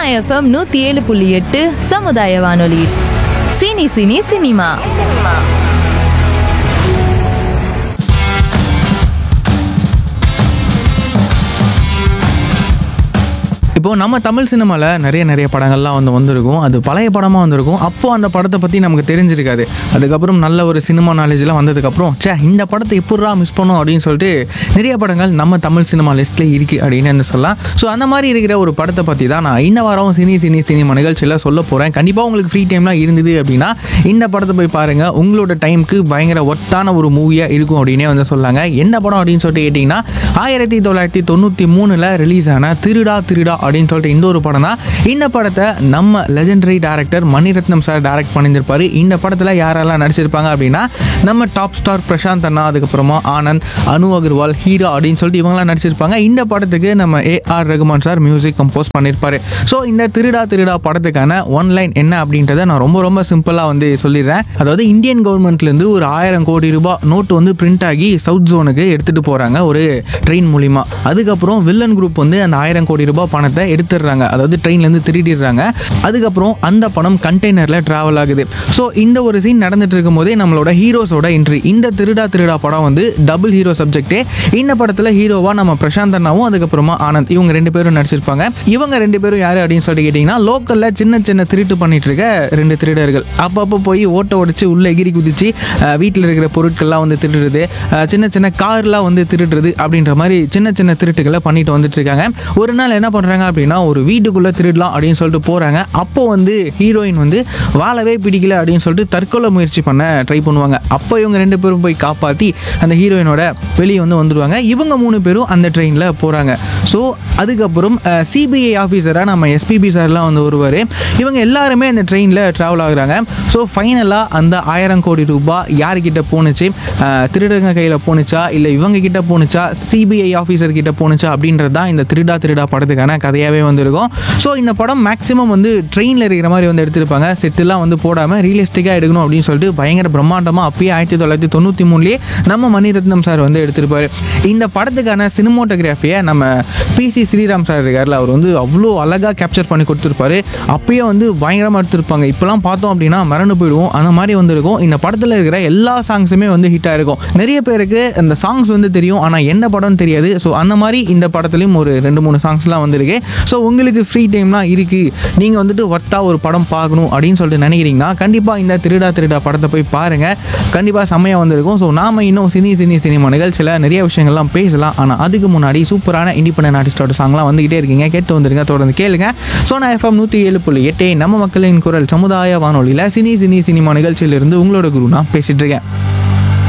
FM நூற்றி ஏழு புள்ளி எட்டு சமுதாய வானொலி சினி சினி சினிமா இப்போ நம்ம தமிழ் சினிமாவில் நிறைய நிறைய படங்கள்லாம் வந்து வந்திருக்கும் அது பழைய படமாக வந்திருக்கும் அப்போ அந்த படத்தை பற்றி நமக்கு தெரிஞ்சிருக்காது அதுக்கப்புறம் நல்ல ஒரு சினிமா நாலேஜ்லாம் வந்ததுக்கப்புறம் ச்சே இந்த படத்தை எப்பட்றா மிஸ் பண்ணோம் அப்படின்னு சொல்லிட்டு நிறைய படங்கள் நம்ம தமிழ் சினிமா லிஸ்ட்டில் இருக்குது அப்படின்னு வந்து சொல்லலாம் ஸோ அந்த மாதிரி இருக்கிற ஒரு படத்தை பற்றி தான் நான் இந்த வாரம் சினி சினி சினிமா நிகழ்ச்சியில் சொல்ல போகிறேன் கண்டிப்பாக உங்களுக்கு ஃப்ரீ டைம்லாம் இருந்தது அப்படின்னா இந்த படத்தை போய் பாருங்கள் உங்களோட டைமுக்கு பயங்கர ஒர்த்தான ஒரு மூவியாக இருக்கும் அப்படின்னே வந்து சொல்லாங்க என்ன படம் அப்படின்னு சொல்லிட்டு கேட்டிங்கன்னா ஆயிரத்தி தொள்ளாயிரத்தி தொண்ணூற்றி மூணில் ரிலீஸ் ஆன திருடா திருடா அப்படின்னு சொல்லிட்டு இந்த ஒரு படம் தான் இந்த படத்தை நம்ம legendary director Mani Ratnam sir direct பண்ணியிருப்பாரு இந்த படத்தில் யாரெல்லாம் நடிச்சிருப்பாங்க அப்படின்னா நம்ம டாப் ஸ்டார் பிரசாந்த் அண்ணா அதுக்கப்புறமா ஆனந்த் அனு அகர்வால் ஹீரா அப்படின்னு சொல்லிட்டு இவங்களாம் நடிச்சிருப்பாங்க இந்த படத்துக்கு நம்ம A R Rahman sir music compose பண்ணியிருப்பாரு ஸோ இந்த திருடா திருடா படத்துக்கான ஒன் லைன் என்ன அப்படின்றத நான் ரொம்ப ரொம்ப சிம்பிளாக வந்து சொல்லிடுறேன் அதாவது இந்தியன் கவர்மெண்ட்லேருந்து ஒரு ஆயிரம் கோடி ரூபாய் நோட்டு வந்து பிரிண்ட் ஆகி சவுத் ஜோனுக்கு எடுத்துகிட்டு போகிறாங்க ஒரு ட்ரெயின் மூலிமா அதுக்கப்புறம் வில்லன் குரூப் வந்து அந்த ஆயிரம் கோடி ரூபாய் பணத்தை எடுத்துடுறாங்க அதாவது ட்ரெயின்லேருந்து திருடிடுறாங்க அதுக்கப்புறம் அந்த பணம் கண்டெய்னரில் ட்ராவல் ஆகுது ஸோ இந்த ஒரு சீன் நடந்துட்டு இருக்கும் போதே நம்மளோட ஹீரோஸோட என்ட்ரி இந்த திருடா திருடா படம் வந்து டபுள் ஹீரோ சப்ஜெக்டே இந்த படத்தில் ஹீரோவா நம்ம பிரசாந்த் அண்ணாவும் அதுக்கப்புறமா ஆனந்த் இவங்க ரெண்டு பேரும் நடிச்சிருப்பாங்க இவங்க ரெண்டு பேரும் யாரு அப்படின்னு சொல்லி கேட்டிங்கன்னா லோக்கலில் சின்ன சின்ன திருட்டு பண்ணிட்டு இருக்க ரெண்டு திருடர்கள் அப்பப்போ போய் ஓட்ட உடைச்சு உள்ள எகிரி குதிச்சு வீட்டில் இருக்கிற பொருட்கள்லாம் வந்து திருடுறது அஹ், சின்ன சின்ன கார்லாம் வந்து திருடுறது அப்படின்ற மாதிரி சின்ன சின்ன திருட்டுகளை பண்ணிட்டு வந்துட்டு இருக்காங்க ஒரு நாள் என்ன பண்ணுறாங்க அப்படின்னா ஒரு வீட்டுக்குள்ளே திருடலாம் அப்படின்னு சொல்லிட்டு போகிறாங்க அப்போ வந்து ஹீரோயின் வந்து வாழவே பிடிக்கல அப்படின்னு சொல்லிட்டு தற்கொலை முயற்சி பண்ண ட்ரை பண்ணுவாங்க அப்போ இவங்க ரெண்டு பேரும் போய் காப்பாற்றி அந்த ஹீரோயினோட வெளியே வந்து வந்துடுவாங்க இவங்க மூணு பேரும் அந்த ட்ரெயினில் போகிறாங்க ஸோ அதுக்கப்புறம் சிபிஐ ஆஃபீஸராக நம்ம எஸ்பிபி சார்லாம் வந்து வருவார் இவங்க எல்லாருமே அந்த ட்ரெயினில் ட்ராவல் ஆகுறாங்க ஸோ ஃபைனலாக அந்த ஆயிரம் கோடி ரூபாய் யார்கிட்ட போணுச்சு அஹ், திருடங்க கையில் போணுச்சா இல்லை இவங்க கிட்ட போணுச்சா சிபிஐ ஆஃபீஸர் கிட்ட போணுச்சா அப்படின்றது தான் இந்த திருடா திருடா படத்துக்கான கதையாகவே வந்திருக்கும் ஸோ இந்த படம் மேக்ஸிமம் வந்து ட்ரெயினில் இருக்கிற மாதிரி வந்து எடுத்திருப்பாங்க செட்டுலாம் வந்து போடாமல் ரியலிஸ்டிக்காக எடுக்கணும் அப்படின்னு சொல்லிட்டு பயங்கர பிரம்மாண்டமாக அப்பயே ஆயிரத்தி தொள்ளாயிரத்தி தொண்ணூற்றி மூணுலேயே நம்ம மணிரத்னம் சார் வந்து எடுத்திருப்பாரு இந்த படத்துக்கான சினிமோட்டோகிராஃபியை நம்ம பிசி ஸ்ரீராம் சார் இருக்கார்ல அவர் வந்து அவ்வளோ அழகாக கேப்சர் பண்ணி கொடுத்துருப்பாரு அப்பயே வந்து பயங்கரமாக எடுத்திருப்பாங்க இப்போலாம் பார்த்தோம் அப்படின்னா மறந்து போயிடுவோம் அந்த மாதிரி வந்திருக்கும் இந்த படத்தில் இருக்கிற எல்லா சாங்ஸுமே வந்து ஹிட்டாக இருக்கும் நிறைய பேருக்கு அந்த சாங்ஸ் வந்து தெரியும் ஆனால் என்ன படம்னு தெரியாது ஸோ அந்த மாதிரி இந்த படத்துலையும் ஒரு ரெண்டு மூணு சாங்ஸ்லாம் வந்திருக்கு ஸோ உங்களுக்கு ஃப்ரீ டைம்லாம் இருக்குது நீங்கள் வந்துட்டு ஒர்த்தாக ஒரு படம் பார்க்கணும் அப்படின்னு சொல்லிட்டு நினைக்கிறீங்கன்னா கண்டிப்பாக இந்த திருடா திருடா படத்தை போய் பாருங்கள் கண்டிப்பாக செம்மையாக வந்திருக்கும் ஸோ நாம இன்னும் சினி சினி சினிமா நிகழ்ச்சியில் நிறைய விஷயங்கள்லாம் பேசலாம் ஆனால் அதுக்கு முன்னாடி சூப்பரான இண்டிபெண்டன்ட் ஆர்டிஸ்டோட சாங்லாம் வந்துகிட்டே இருக்கீங்க கேட்டு வந்துருங்க தொடர்ந்து கேளுங்க சோனா எஃப்எம் நூற்றி ஏழு புள்ளி எட்டே நம்ம மக்களின் குரல் சமுதாய வானொலியில் சினி சினி சினிமா நிகழ்ச்சியிலிருந்து உங்களோட குரு நான் பேசிட்டு இருக்கேன்